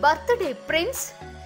birthday prince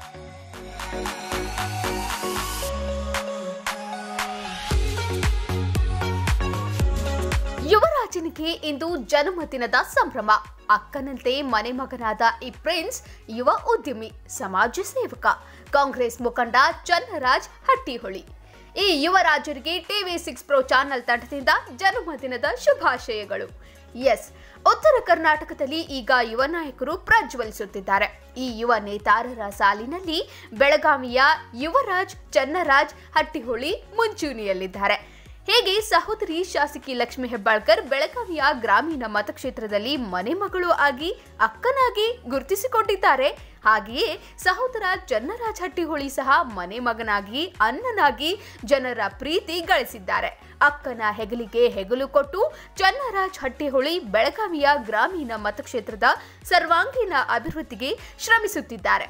ಯುವರಾಜನಿಗೆ ಇಂದು ಜನ್ಮದಿನದ ಸಂಭ್ರಮ ಅಕ್ಕನಂತೆ ಮನೆ ಮಗನಾದ ಈ ಪ್ರಿನ್ಸ್ ಯುವ ಉದ್ಯಮಿ ಸಮಾಜ ಸೇವಕ ಕಾಂಗ್ರೆಸ್ ಮುಖಂಡ ಚನ್ನರಾಜ್ ಹಟ್ಟಿಹೊಳಿ ಈ ಯುವರಾಜರಿಗೆ ಟಿವಿ ಸಿಕ್ಸ್ ಪ್ರೋ ಚಾನೆಲ್ ತಂಡದಿಂದ ಜನ್ಮದಿನದ ಶುಭಾಶಯಗಳು ಎಸ್ ಉತ್ತರ ಕರ್ನಾಟಕದಲ್ಲಿ ಈಗ ಯುವ ನಾಯಕರು ಪ್ರಜ್ವಲಿಸುತ್ತಿದ್ದಾರೆ ಈ ಯುವ ನೇತಾರರ ಸಾಲಿನಲ್ಲಿ ಬೆಳಗಾವಿಯ ಯುವರಾಜ್ ಚನ್ನರಾಜ್ ಹಟ್ಟಿಹೊಳಿ ಮುಂಚೂಣಿಯಲ್ಲಿದ್ದಾರೆ ಹೇಗೆ ಸಹೋದರಿ ಶಾಸಕಿ ಲಕ್ಷ್ಮಿ ಹೆಬ್ಬಾಳ್ಕರ್ ಬೆಳಗಾವಿಯ ಗ್ರಾಮೀಣ ಮತಕ್ಷೇತ್ರದಲ್ಲಿ ಮನೆ ಮಗಳು ಆಗಿ ಅಕ್ಕನಾಗಿ ಗುರುತಿಸಿಕೊಂಡಿದ್ದಾರೆ ಹಾಗೆಯೇ ಸಹೋದರ ಚನ್ನರಾಜ್ ಹಟ್ಟಿಹೊಳಿ ಸಹ ಮನೆ ಮಗನಾಗಿ ಅಣ್ಣನಾಗಿ ಜನರ ಪ್ರೀತಿ ಗಳಿಸಿದ್ದಾರೆ ಅಕ್ಕನ ಹೆಗಲಿಗೆ ಹೆಗಲು ಕೊಟ್ಟು ಚನ್ನರಾಜ್ ಹಟ್ಟಿಹೊಳಿ ಬೆಳಗಾವಿಯ ಗ್ರಾಮೀಣ ಮತಕ್ಷೇತ್ರದ ಸರ್ವಾಂಗೀಣ ಅಭಿವೃದ್ಧಿಗೆ ಶ್ರಮಿಸುತ್ತಿದ್ದಾರೆ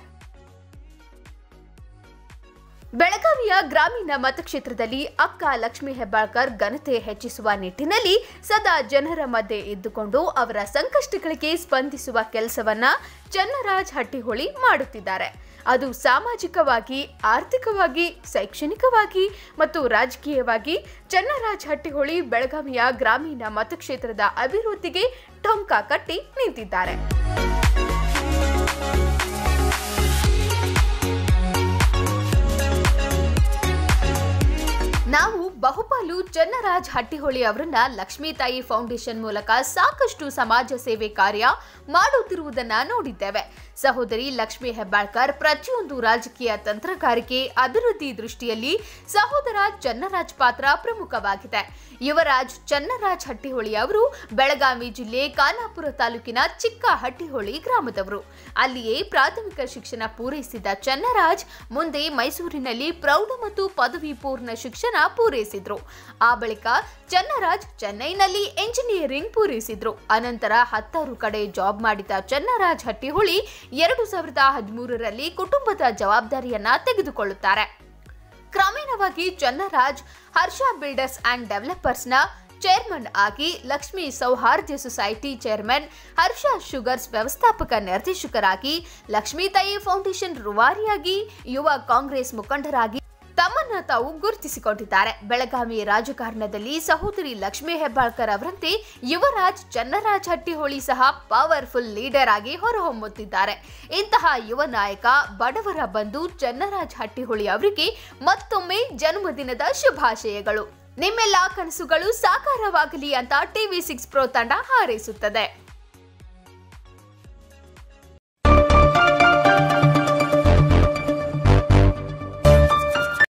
ಬೆಳಗಾವಿಯ ಗ್ರಾಮೀಣ ಮತಕ್ಷೇತ್ರದಲ್ಲಿ ಅಕ್ಕ ಲಕ್ಷ್ಮಿ ಹೆಬ್ಬಾಳ್ಕರ್ ಘನತೆ ಹೆಚ್ಚಿಸುವ ನಿಟ್ಟಿನಲ್ಲಿ ಸದಾ ಜನರ ಮಧ್ಯೆ ಇದ್ದುಕೊಂಡು ಅವರ ಸಂಕಷ್ಟಗಳಿಗೆ ಸ್ಪಂದಿಸುವ ಕೆಲಸವನ್ನ ಚನ್ನರಾಜ್ ಹಟ್ಟಿಹೊಳಿ ಮಾಡುತ್ತಿದ್ದಾರೆ ಅದು ಸಾಮಾಜಿಕವಾಗಿ ಆರ್ಥಿಕವಾಗಿ ಶೈಕ್ಷಣಿಕವಾಗಿ ಮತ್ತು ರಾಜಕೀಯವಾಗಿ ಚನ್ನರಾಜ್ ಹಟ್ಟಿಹೊಳಿ ಬೆಳಗಾವಿಯ ಗ್ರಾಮೀಣ ಮತಕ್ಷೇತ್ರದ ಅಭಿವೃದ್ಧಿಗೆ ಟೊಂಕ ಕಟ್ಟಿ ನಿಂತಿದ್ದಾರೆ ನಾವು ಬಹುಪಾಲು ಚನ್ನರಾಜ್ ಹಟ್ಟಿಹೊಳಿ ಅವರನ್ನ ಲಕ್ಷ್ಮೀ ತಾಯಿ ಫೌಂಡೇಶನ್ ಮೂಲಕ ಸಾಕಷ್ಟು ಸಮಾಜ ಸೇವೆ ಕಾರ್ಯ ಮಾಡುತ್ತಿರುವುದನ್ನ ನೋಡಿದ್ದೇವೆ ಸಹೋದರಿ ಲಕ್ಷ್ಮಿ ಹೆಬ್ಬಾಳ್ಕರ್ ಪ್ರತಿಯೊಂದು ರಾಜಕೀಯ ತಂತ್ರಗಾರಿಕೆ ಅಭಿವೃದ್ಧಿ ದೃಷ್ಟಿಯಲ್ಲಿ ಸಹೋದರ ಚನ್ನರಾಜ್ ಪಾತ್ರ ಪ್ರಮುಖವಾಗಿದೆ ಯುವರಾಜ್ ಚನ್ನರಾಜ್ ಹಟ್ಟಿಹೊಳಿ ಅವರು ಬೆಳಗಾವಿ ಜಿಲ್ಲೆ ಖಾನಾಪುರ ತಾಲೂಕಿನ ಚಿಕ್ಕ ಹಟ್ಟಿಹೊಳಿ ಗ್ರಾಮದವರು ಅಲ್ಲಿಯೇ ಪ್ರಾಥಮಿಕ ಶಿಕ್ಷಣ ಪೂರೈಸಿದ ಚನ್ನರಾಜ್ ಮುಂದೆ ಮೈಸೂರಿನಲ್ಲಿ ಪ್ರೌಢ ಮತ್ತು ಪದವಿ ಪೂರ್ಣ ಶಿಕ್ಷಣ ಪೂರೈಸಿದ್ರು ಆ ಬಳಿಕ ಚನ್ನರಾಜ್ ಚೆನ್ನೈನಲ್ಲಿ ಎಂಜಿನಿಯರಿಂಗ್ ಪೂರೈಸಿದ್ರು ಅನಂತರ ಹತ್ತಾರು ಕಡೆ ಜಾಬ್ ಮಾಡಿದ ಚನ್ನರಾಜ್ ಹಟ್ಟಿಹೊಳಿ ಎರಡು ಸಾವಿರದ ಹದಿಮೂರರಲ್ಲಿ ಕುಟುಂಬದ ಜವಾಬ್ದಾರಿಯನ್ನ ತೆಗೆದುಕೊಳ್ಳುತ್ತಾರೆ ಕ್ರಮೇಣವಾಗಿ ಚನ್ನರಾಜ್ ಹರ್ಷ ಬಿಲ್ಡರ್ಸ್ ಅಂಡ್ ಡೆವಲಪರ್ಸ್ನ ಚೇರ್ಮನ್ ಆಗಿ ಲಕ್ಷ್ಮೀ ಸೌಹಾರ್ದ ಸೊಸೈಟಿ ಚೇರ್ಮನ್ ಹರ್ಷ ಶುಗರ್ಸ್ ವ್ಯವಸ್ಥಾಪಕ ನಿರ್ದೇಶಕರಾಗಿ ಲಕ್ಷ್ಮೀತಾಯಿ ಫೌಂಡೇಶನ್ ರೂವಾರಿಯಾಗಿ ಯುವ ಕಾಂಗ್ರೆಸ್ ಮುಖಂಡರಾಗಿ ತಮ್ಮನ್ನ ತಾವು ಗುರುತಿಸಿಕೊಂಡಿದ್ದಾರೆ ಬೆಳಗಾವಿ ರಾಜಕಾರಣದಲ್ಲಿ ಸಹೋದರಿ ಲಕ್ಷ್ಮೀ ಹೆಬ್ಬಾಳ್ಕರ್ ಅವರಂತೆ ಯುವರಾಜ್ ಚನ್ನರಾಜ್ ಹಟ್ಟಿಹೊಳಿ ಸಹ ಪವರ್ಫುಲ್ ಲೀಡರ್ ಆಗಿ ಹೊರಹೊಮ್ಮುತ್ತಿದ್ದಾರೆ ಇಂತಹ ಯುವ ನಾಯಕ ಬಡವರ ಬಂಧು ಚನ್ನರಾಜ್ ಹಟ್ಟಿಹೊಳಿ ಅವರಿಗೆ ಮತ್ತೊಮ್ಮೆ ಜನ್ಮದಿನದ ಶುಭಾಶಯಗಳು ನಿಮ್ಮೆಲ್ಲ ಕನಸುಗಳು ಸಾಕಾರವಾಗಲಿ ಅಂತ ಟಿವಿ ಸಿಕ್ಸ್ ಪ್ರೋ ತಂಡ ಹಾರೈಸುತ್ತದೆ